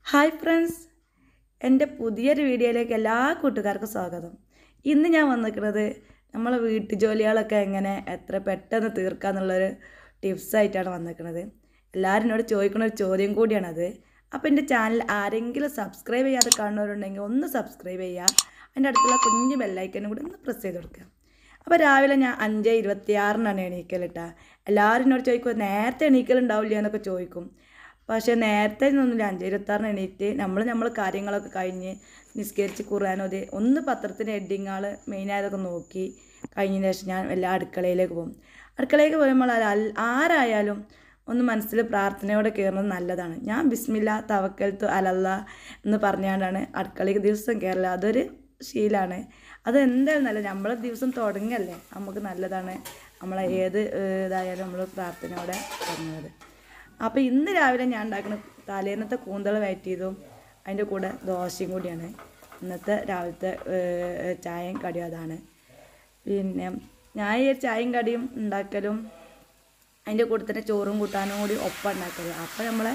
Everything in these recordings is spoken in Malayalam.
ഹായ് ഫ്രണ്ട്സ് എൻ്റെ പുതിയൊരു വീഡിയോയിലേക്ക് എല്ലാ കൂട്ടുകാർക്കും സ്വാഗതം ഇന്ന് ഞാൻ വന്നിരിക്കുന്നത് നമ്മളെ വീട്ടു ജോലികളൊക്കെ എങ്ങനെ എത്ര പെട്ടെന്ന് തീർക്കാന്നുള്ളൊരു ടിപ്സായിട്ടാണ് വന്നിരിക്കുന്നത് എല്ലാവരും എന്നോട് ചോദിക്കുന്ന ഒരു ചോദ്യം കൂടിയാണത് അപ്പോൾ എൻ്റെ ചാനൽ ആരെങ്കിലും സബ്സ്ക്രൈബ് ചെയ്യാതെ കാണുന്നവരുണ്ടെങ്കിൽ ഒന്ന് സബ്സ്ക്രൈബ് ചെയ്യുക അതിൻ്റെ അടുത്തുള്ള കുഞ്ഞ് ബെല്ലൈക്കനും കൂടി ഒന്ന് പ്രസ് ചെയ്ത് കൊടുക്കുക അപ്പോൾ രാവിലെ ഞാൻ അഞ്ച് ഇരുപത്തിയാറിനാണ് എണീക്കലിട്ടാ എല്ലാവരും എന്നോട് ചോദിക്കും നേരത്തെ എണീക്കലുണ്ടാവില്ല എന്നൊക്കെ ചോദിക്കും പക്ഷേ നേരത്തെ ഒന്നുമില്ല അഞ്ച് ഇരുപത്താറിന് എണീറ്റ് നമ്മൾ നമ്മൾ കാര്യങ്ങളൊക്കെ കഴിഞ്ഞ് നിസ്കരിച്ച് ഖുർആാനോതി ഒന്ന് പത്രത്തിൻ്റെ ഹെഡിങ്ങാൾ മെയിനായതൊക്കെ നോക്കി കഴിഞ്ഞതിന് ശേഷം ഞാൻ എല്ലാ അടുക്കളയിലേക്ക് പോകും അടുക്കളയിലേക്ക് പോകുമ്പോൾ ആര- ആരായാലും ഒന്ന് മനസ്സിൽ പ്രാർത്ഥനയോടെ കയറുന്നത് നല്ലതാണ് ഞാൻ ബിസ്മില്ല തവക്കൽത്തു അലല്ല എന്ന് പറഞ്ഞുകൊണ്ടാണ് അടുക്കളയ്ക്ക് ദിവസം കയറില്ല അതൊരു ശീലമാണ് അത് എന്തായാലും നല്ല നമ്മളെ ദിവസം തുടങ്ങല്ലേ നമുക്ക് നല്ലതാണ് നമ്മളെ ഏത് ഏഹ്, ഇതായാലും നമ്മൾ പ്രാർത്ഥനയോടെ തുടങ്ങുന്നത് അപ്പോൾ ഇന്ന് രാവിലെ ഞാൻ ഉണ്ടാക്കുന്ന തലേന്നത്തെ കൂന്തൽ വയറ്റിയതും അതിൻ്റെ കൂടെ ദോശയും കൂടിയാണ് ഇന്നത്തെ രാവിലത്തെ ഏഹ്, ചായയും കടിയും അതാണ് പിന്നെ ഞാൻ ഈ ചായയും കടിയും ഉണ്ടാക്കലും അതിൻ്റെ കൂടെ തന്നെ ചോറും കൂട്ടാനും കൂടി ഒപ്പം ഉണ്ടാക്കല് അപ്പോൾ നമ്മളെ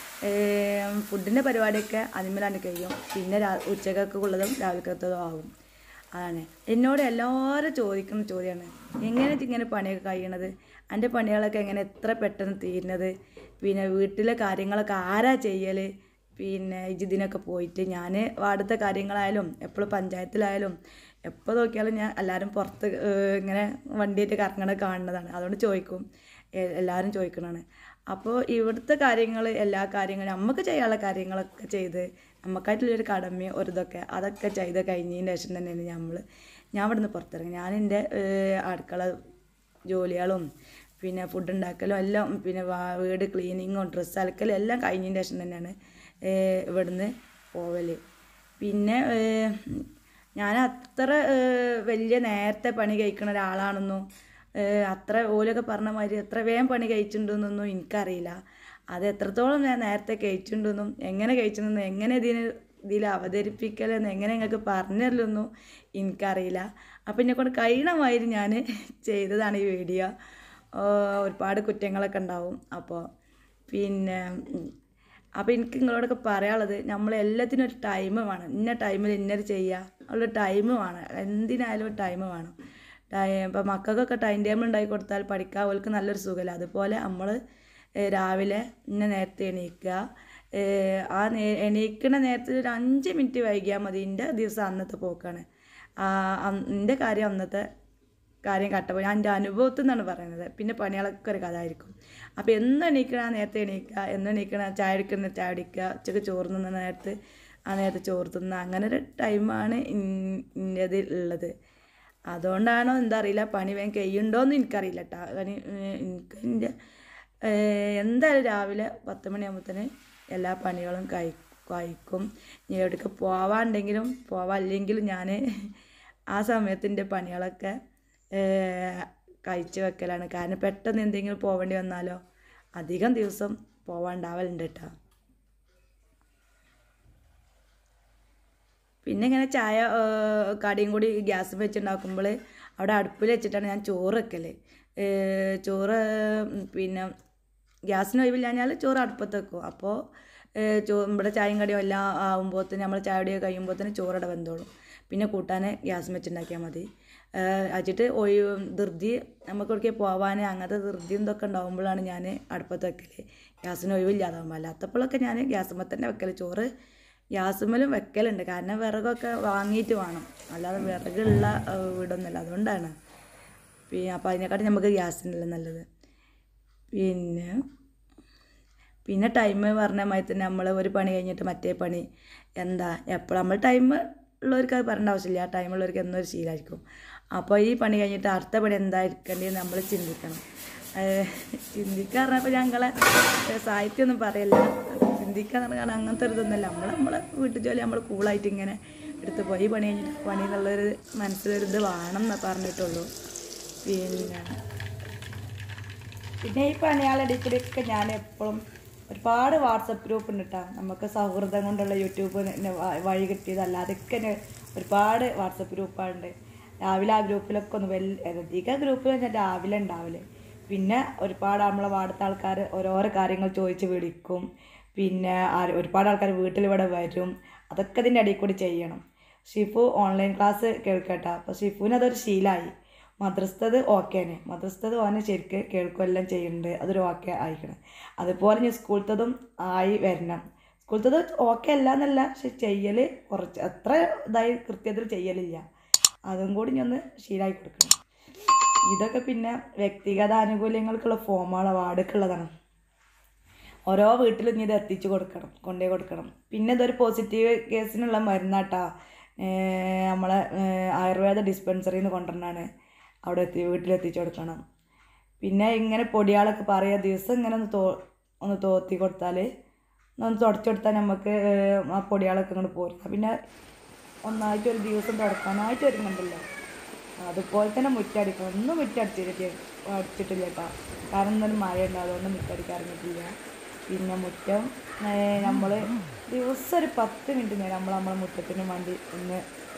ഫുഡിൻ്റെ പരിപാടിയൊക്കെ അതിന്മേലാണ് കഴിയും പിന്നെ രാ ഉച്ചക്കൊക്കെ ഉള്ളതും രാവിലക്കത്തതും ആവും അതാണ് എന്നോട് എല്ലാവരും ചോദിക്കുന്ന ചോദ്യമാണ് എങ്ങനെ ഇങ്ങനെ പണിയൊക്കെ കഴിയണത് എൻ്റെ പണികളൊക്കെ എങ്ങനെ എത്ര പെട്ടെന്ന് തീരുന്നത് പിന്നെ വീട്ടിലെ കാര്യങ്ങളൊക്കെ ആരാ ചെയ്യൽ പിന്നെ ഇതിനൊക്കെ പോയിട്ട് ഞാൻ വാർഡത്തെ കാര്യങ്ങളായാലും എപ്പോഴും പഞ്ചായത്തിലായാലും എപ്പോൾ നോക്കിയാലും ഞാൻ എല്ലാവരും പുറത്ത് ഏഹ്, ഇങ്ങനെ വണ്ടിയായിട്ട് കറങ്ങണ കാണുന്നതാണ് അതുകൊണ്ട് ചോദിക്കും എ- എല്ലാവരും ചോദിക്കണതാണ് അപ്പോൾ ഇവിടുത്തെ കാര്യങ്ങൾ എല്ലാ കാര്യങ്ങളും നമുക്ക് ചെയ്യാനുള്ള കാര്യങ്ങളൊക്കെ ചെയ്ത് നമുക്കായിട്ടുള്ളൊരു കടമയും ഒരു ഇതൊക്കെ അതൊക്കെ ചെയ്ത് കഴിഞ്ഞതിന് ശേഷം തന്നെയാണ് നമ്മൾ ഞാൻ ഇവിടുന്ന് പുറത്തിറങ്ങി ഞാൻ എൻ്റെ ഏഹ്, അടുക്കള ജോലികളും പിന്നെ ഫുഡ് ഉണ്ടാക്കലും എല്ലാം പിന്നെ വാ- വീട് ക്ലീനിങ്ങും ഡ്രസ്സ് അലക്കലും എല്ലാം കഴിഞ്ഞതിന് ശേഷം തന്നെയാണ് ഏഹ്, ഇവിടുന്ന് പോവല് പിന്നെ ഏഹ്, ഞാൻ അത്ര ഏഹ്, വലിയ നേരത്തെ പണി കഴിക്കുന്ന ഒരാളാണെന്നും ഏഹ്, അത്ര ഓലൊക്കെ പറഞ്ഞ മാതിരി എത്ര വേഗം പണി കഴിച്ചിട്ടുണ്ടെന്നൊന്നും എനിക്കറിയില്ല അത് എത്രത്തോളം ഞാൻ നേരത്തെ കഴിച്ചിട്ടുണ്ടെന്നും എങ്ങനെ കഴിച്ചിട്ടുണ്ടെന്നും എങ്ങനെ ഇതിന് ഇതിൽ അവതരിപ്പിക്കലെന്ന് എങ്ങനെ നിങ്ങൾക്ക് പറഞ്ഞല്ലോ എനിക്കറിയില്ല അപ്പം എന്നെ കൊണ്ട് കഴിയണ മാതിരി ഞാൻ ചെയ്തതാണ് ഈ വീഡിയോ ഏഹ്, ഒരുപാട് കുറ്റങ്ങളൊക്കെ ഉണ്ടാവും അപ്പോൾ പിന്നെ ഉം, അപ്പോൾ എനിക്ക് നിങ്ങളോടൊക്കെ പറയാനുള്ളത് നമ്മൾ എല്ലാത്തിനും ഒരു ടൈം വേണം ഇന്ന ടൈമിൽ ഇന്നത് ചെയ്യുക ഉള്ള ടൈം വേണം എന്തിനായാലും ഒരു ടൈം വേണം ടൈം ഇപ്പോൾ മക്കൾക്കൊക്കെ ടൈം ടേബിൾ ഉണ്ടാക്കി കൊടുത്താൽ പഠിക്കാൻ അവർക്ക് നല്ലൊരു സുഖമല്ല അതുപോലെ നമ്മൾ രാവിലെ ഇന്ന നേരത്തെ എണീക്കുക ഏഹ് ആ നേ എണീക്കണ നേരത്തെ ഒരു അഞ്ച് മിനിറ്റ് വൈകിയാൽ മതി എൻ്റെ ദിവസം അന്നത്തെ പോക്കാണ് ആ, അന്ന് എൻ്റെ കാര്യം അന്നത്തെ കാര്യം കട്ടപ്പോൾ ഞാൻ എൻ്റെ അനുഭവത്തിൽ നിന്നാണ് പറയുന്നത് പിന്നെ പണികളൊക്കെ ഒരു കഥ ആയിരിക്കും അപ്പോൾ എന്ന് എണീക്കണ ആ നേരത്തെ എണീക്കുക എന്ന് എണീക്കണ ചായ എടുക്കുന്ന ചായ അടിക്കുക ഉച്ചക്ക് ചോറ് തിന്ന നേരത്ത് ആ നേരത്തെ ചോറ് തിന്നുക അങ്ങനെ ഒരു ടൈമാണ് ഇൻ്റേത് ഉള്ളത് അതുകൊണ്ടാണോ എന്താ അറിയില്ല പണി വേഗം കഴിയുണ്ടോയെന്ന് എനിക്കറിയില്ല കേട്ടോ കാരണം എനിക്ക് എൻ്റെ എന്തായാലും രാവിലെ പത്ത് മണിയാകുമ്പോഴത്തേന് എല്ലാ പണികളും കഴി കഴിക്കും ഇനി എവിടേക്ക് പോവാണ്ടെങ്കിലും പോവാല്ലെങ്കിലും ഞാൻ ആ സമയത്തിൻ്റെ പണികളൊക്കെ ഏഹ്, കഴിച്ച് വെക്കലാണ് കാരണം പെട്ടെന്ന് എന്തെങ്കിലും പോവേണ്ടി വന്നാലോ അധികം ദിവസം പോവാണ്ടാവലുണ്ട് കേട്ടോ പിന്നെ ഇങ്ങനെ ചായ ഏഹ്, കടിയും കൂടി ഗ്യാസ് വെച്ചുണ്ടാക്കുമ്പോൾ അവിടെ അടുപ്പിൽ വെച്ചിട്ടാണ് ഞാൻ ചോറ് വെക്കൽ ഏഹ്, ചോറ് ഉം, പിന്നെ ഗ്യാസിന് ഒഴിവില്ലാഞ്ഞാൽ ചോറ് അടുപ്പത്ത് വെക്കും അപ്പോൾ ഏഹ്, ചോ ഇവിടെ ചായയും കടിയും എല്ലാം ആകുമ്പോഴത്തേന് നമ്മൾ ചായ കടിയൊക്കെ കഴിയുമ്പോഴത്തേന് ചോറവിടെ വെന്തോളും പിന്നെ കൂട്ടാൻ ഗ്യാസ് വെച്ചുണ്ടാക്കിയാൽ മതി ഏഹ്, വെച്ചിട്ട് ഒഴിവ് ധൃതി നമുക്ക് എവിടേക്ക് പോവാൻ അങ്ങനത്തെ ധൃതി ഇതൊക്കെ ഉണ്ടാകുമ്പോഴാണ് ഞാൻ അടുപ്പത്ത് വെക്കൽ ഗ്യാസിന് ഒഴിവില്ലാതാകുമ്പോൾ അല്ലാത്തപ്പോഴൊക്കെ ഞാൻ ഗ്യാസുമ്മ തന്നെ വെക്കൽ ചോറ് ഗ്യാസുമ്മലും വെക്കലുണ്ട് കാരണം വിറകൊക്കെ വാങ്ങിയിട്ട് വേണം അല്ലാതെ വിറകുള്ള ഏഹ്, വീടൊന്നുമല്ല അതുകൊണ്ടാണ് പിന്നെ അപ്പോൾ അതിനെക്കാട്ടി നമുക്ക് ഗ്യാസിനല്ല നല്ലത് പിന്നെ പിന്നെ ടൈം പറഞ്ഞ മാതിരി തന്നെ നമ്മൾ ഒരു പണി കഴിഞ്ഞിട്ട് മറ്റേ പണി എന്താ എപ്പോഴും നമ്മൾ ടൈം ഉള്ളവർക്ക് അത് പറയേണ്ട ആവശ്യമില്ല ആ ടൈമുള്ളവർക്ക് എന്നൊരു ശീലമായിരിക്കും അപ്പോൾ ഈ പണി കഴിഞ്ഞിട്ട് അടുത്ത പണി എന്താ എടുക്കേണ്ടതെന്ന് നമ്മൾ ചിന്തിക്കണം ഏഹ് ചിന്തിക്കുക പറഞ്ഞപ്പോൾ ഞങ്ങളെ ഏഹ് സാഹിത്യമൊന്നും പറയല്ല ചിന്തിക്കുക എന്ന് പറഞ്ഞാൽ അങ്ങനത്തെ ഒരു ഇതൊന്നുമല്ല നമ്മൾ നമ്മളെ വീട്ടു ജോലി നമ്മൾ കൂളായിട്ട് ഇങ്ങനെ എടുത്ത് പോയി ഈ പണി കഴിഞ്ഞിട്ട് പണി എന്നുള്ളൊരു മനസ്സിലൊരു ഇത് വേണം എന്ന് പറഞ്ഞിട്ടുള്ളൂ പിന്നെ പിന്നെ ഈ പണിയാളുടെ കൂടെയൊക്കെ ഞാൻ എപ്പോഴും ഒരുപാട് വാട്സപ്പ് ഗ്രൂപ്പ് ഉണ്ട് കേട്ടോ നമുക്ക് സൗഹൃദം കൊണ്ടുള്ള യൂട്യൂബ് നെ വ- വഴി കിട്ടിയത് അല്ലാതൊക്കെ നെ ഒരുപാട് വാട്സപ്പ് ഗ്രൂപ്പുകളുണ്ട് രാവിലെ ആ ഗ്രൂപ്പിലൊക്കെ ഒന്ന് വലിയ അധികം ഗ്രൂപ്പിൽ ഞാൻ രാവിലെ ഉണ്ടാവില്ല പിന്നെ ഒരുപാട് നമ്മളെ വാർത്ത ആൾക്കാർ ഓരോരോ കാര്യങ്ങൾ ചോദിച്ച് വിളിക്കും പിന്നെ ആര് ഒരുപാട് ആൾക്കാർ വീട്ടിലിവിടെ വരും അതൊക്കെ ഇതിൻ്റെ ഇടയിൽ കൂടി ചെയ്യണം ഷിഫു ഓൺലൈൻ ക്ലാസ് കേൾക്കട്ടെ അപ്പോൾ ഷിഫുവിന് അതൊരു ശീലമായി മദ്രസ്തത് ഓക്കേനെ മദ്രസ്തത് ഓനെ ശരിക്ക് കേൾക്കുമെല്ലാം ചെയ്യുന്നുണ്ട് അതൊരു ഓക്കെ ആയിക്കണം അതുപോലെ ഞാൻ സ്കൂളത്തതും ആയി വരണം സ്കൂളത്തത് ഓക്കെ അല്ല എന്നല്ല പക്ഷെ ചെയ്യൽ കുറച്ച് അത്ര ഇതായി കൃത്യത്തിൽ ചെയ്യലില്ല അതും കൂടി ഞാൻ ഒന്ന് ശീലമായി കൊടുക്കണം ഇതൊക്കെ പിന്നെ വ്യക്തിഗത ആനുകൂല്യങ്ങൾക്കുള്ള ഫോമാണ് വാർഡൊക്കെയുള്ളതാണ് ഓരോ വീട്ടിലും ഇനി ഇത് എത്തിച്ചു കൊടുക്കണം കൊണ്ടുപോയി കൊടുക്കണം പിന്നെ ഇതൊരു പോസിറ്റീവ് കേസിനുള്ള മരുന്നാട്ടാ ഏർ നമ്മളെ ഏർ ആയുർവേദ ഡിസ്പെൻസറിയിൽ നിന്ന് കൊണ്ടുവരണതാണ് അവിടെ എത്തി വീട്ടിലെത്തിച്ചു കൊടുക്കണം പിന്നെ ഇങ്ങനെ പൊടിയാളൊക്കെ പറയുക ദിവസം ഇങ്ങനെ ഒന്ന് തോ ഒന്ന് തോത്തി കൊടുത്താൽ ഒന്ന് തുടച്ചു കൊടുത്താൽ നമുക്ക് ഏർ ആ പൊടിയാളൊക്കെ ഇങ്ങോട്ട് പോരും പിന്നെ ഒന്നായിട്ട് ഒരു ദിവസം തുടക്കാനായിട്ട് ഒരുങ്ങണ്ടല്ലോ അതുപോലെ തന്നെ മുറ്റടിക്കണം ഒന്നും മുറ്റടിച്ചിട്ട് അടിച്ചിട്ടില്ല കേട്ടോ കാരണം ഇന്നൊരു മഴ ഉണ്ട് അതുകൊണ്ട് മുറ്റടിക്കാൻ ഇറങ്ങിയിട്ടില്ല പിന്നെ മുറ്റം നമ്മൾ ദിവസം ഒരു പത്ത് മിനിറ്റ് നേരം നമ്മൾ നമ്മളെ മുറ്റത്തിന് വേണ്ടി ഒന്ന്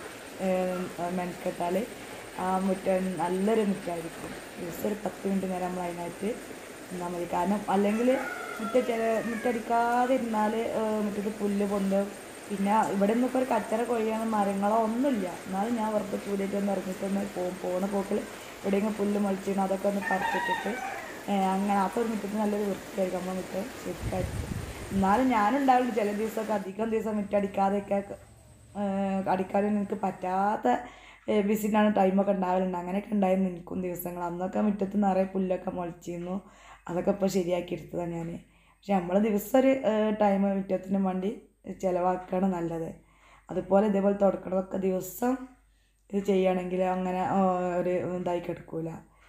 മെനക്കെട്ടാൽ ആ മുറ്റം നല്ലൊരു മുറ്റമായിരിക്കും ദിവസം ഒരു പത്ത് മിനിറ്റ് നേരം നമ്മൾ അതിനായിട്ട് നിന്നാൽ മതി കാരണം അല്ലെങ്കിൽ മുറ്റ ചില മുറ്റടിക്കാതെ ഇരുന്നാൽ മുറ്റത്ത് പുല്ല് പൊന്തും പിന്നെ ഇവിടെ ഒന്നും ഇപ്പോൾ ഒരു കച്ചറ കൊഴിയാനോ മരങ്ങളോ ഒന്നുമില്ല എന്നാലും ഞാൻ വെറുതെ ചൂടിയിട്ട് ഒന്ന് ഇറങ്ങിയിട്ടൊന്ന് പോകും പോകുന്ന പോക്കിൽ എവിടെയെങ്കിലും പുല്ല് മുളച്ചിരുന്നു അതൊക്കെ ഒന്ന് പറിച്ചിട്ടിട്ട് ഏഹ് അങ്ങനെ അപ്പോൾ ഒരു മുറ്റത്ത് നല്ലൊരു വൃത്തിയായിരിക്കും നമ്മൾ മുറ്റം ശരിക്കായിട്ട് എന്നാലും ഞാനുണ്ടാവില്ല ചില ദിവസമൊക്കെ അധികം ദിവസം മുറ്റടിക്കാതെയൊക്കെ ഏഹ് അടിക്കാനും എനിക്ക് പറ്റാത്ത ബിസിനാണ് ടൈമൊക്കെ ഉണ്ടാവലുണ്ട് അങ്ങനെയൊക്കെ ഉണ്ടായിരുന്നു എനിക്കും ദിവസങ്ങൾ അന്നൊക്കെ മുറ്റത്ത് നിറയെ പുല്ലൊക്കെ മുളച്ചിരുന്നു അതൊക്കെ ഇപ്പോൾ ശരിയാക്കി എടുത്തതാണ് ഞാൻ പക്ഷെ നമ്മൾ ദിവസം ഒരു ടൈം മുറ്റത്തിന് വേണ്ടി ചിലവാക്കുകയാണ് നല്ലത് അതുപോലെ ഇതേപോലെ തുടക്കണതൊക്കെ ദിവസം ഇത് ചെയ്യുകയാണെങ്കിൽ അങ്ങനെ ആ, ഒരു ഇതായി കിടക്കൂല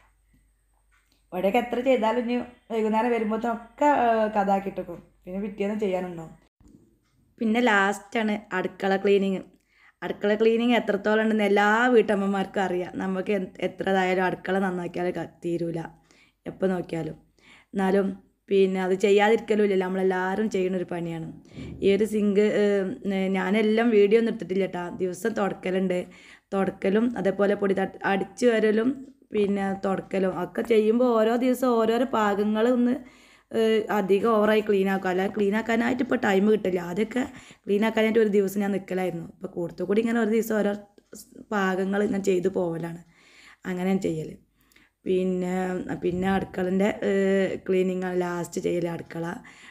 ഇവിടെയൊക്കെ എത്ര ചെയ്താലും ഇനി വൈകുന്നേരം വരുമ്പോഴത്തേനൊക്കെ കഥാക്കിട്ടിരിക്കും പിന്നെ പിറ്റേന്ന് ചെയ്യാനുണ്ടാവും പിന്നെ ലാസ്റ്റാണ് അടുക്കള ക്ലീനിങ് അടുക്കള ക്ലീനിങ് എത്രത്തോളം ഉണ്ടെന്ന് എല്ലാ വീട്ടമ്മമാർക്കും അറിയാം നമുക്ക് എന്ത് എത്രതായാലും അടുക്കള നന്നാക്കിയാൽ ക- തീരൂല എപ്പോൾ നോക്കിയാലും എന്നാലും പിന്നെ അത് ചെയ്യാതിരിക്കലും ഇല്ലല്ലോ നമ്മളെല്ലാവരും ചെയ്യുന്ന ഒരു പണിയാണ് ഈ ഒരു സിങ്ക് ഞാനെല്ലാം വീഡിയോ ഒന്നും എടുത്തിട്ടില്ല കേട്ടോ ദിവസം തുടക്കലുണ്ട് തുടക്കലും അതേപോലെ പൊടി തട്ട് അടിച്ചു വരലും പിന്നെ തുടക്കലും ഒക്കെ ചെയ്യുമ്പോൾ ഓരോ ദിവസം ഓരോരോ പാകങ്ങൾ ഒന്ന് ഏഹ് അധികം ഓവറായി ക്ലീൻ ആക്കും അല്ലാതെ ക്ലീൻ ആക്കാനായിട്ട് ഇപ്പോൾ ടൈം കിട്ടില്ല ആദ്യമൊക്കെ ക്ലീൻ ആക്കാനായിട്ട് ഒരു ദിവസം ഞാൻ നിൽക്കലായിരുന്നു ഇപ്പോൾ കൂടുതൽ കൂടി ഇങ്ങനെ ഒരു ദിവസം ഓരോ പാകങ്ങൾ ഇങ്ങനെ ചെയ്തു പോകലാണ് അങ്ങനെ ഞാൻ ചെയ്യൽ പിന്നെ പിന്നെ അടുക്കളൻ്റെ ക്ലീനിങ് ലാസ്റ്റ് ചെയ്യൽ അടുക്കള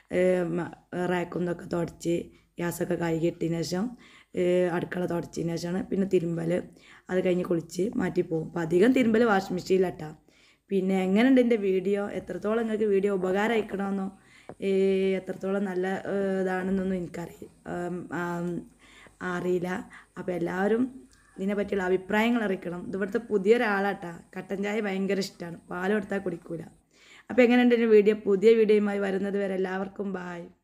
റാക്കും ഇതൊക്കെ തുടച്ച് ഗ്യാസൊക്കെ കഴുകിയിട്ടതിന് ശേഷം ഏഹ് അടുക്കള തുടച്ചതിന് ശേഷമാണ് പിന്നെ തിരുമ്പൽ അത് കഴിഞ്ഞ് കുളിച്ച് മാറ്റി പോകും അപ്പം അധികം തിരുമ്പൽ വാഷിംഗ് മെഷീനിലാട്ടാ പിന്നെ എങ്ങനെയുണ്ട് എൻ്റെ വീഡിയോ എത്രത്തോളം നിങ്ങൾക്ക് വീഡിയോ ഉപകാരമായിക്കണമെന്നോ എത്രത്തോളം നല്ല ഏഹ് ഇതാണെന്നൊന്നും എനിക്കറിയില്ല ഉം, ആം, അറിയില്ല അപ്പോൾ എല്ലാവരും ഇതിനെ പറ്റിയുള്ള അഭിപ്രായങ്ങൾ അറിയിക്കണം ഇത് ഇവിടുത്തെ പുതിയൊരാളാട്ടാ കട്ടൻ ചായ ഭയങ്കര ഇഷ്ടമാണ് പാൽ കൊടുത്താൽ കുടിക്കൂല അപ്പോൾ എങ്ങനെയുണ്ട് എൻ്റെ വീഡിയോ പുതിയ വീഡിയോയുമായി വരുന്നത് വരെ എല്ലാവർക്കും ബായ്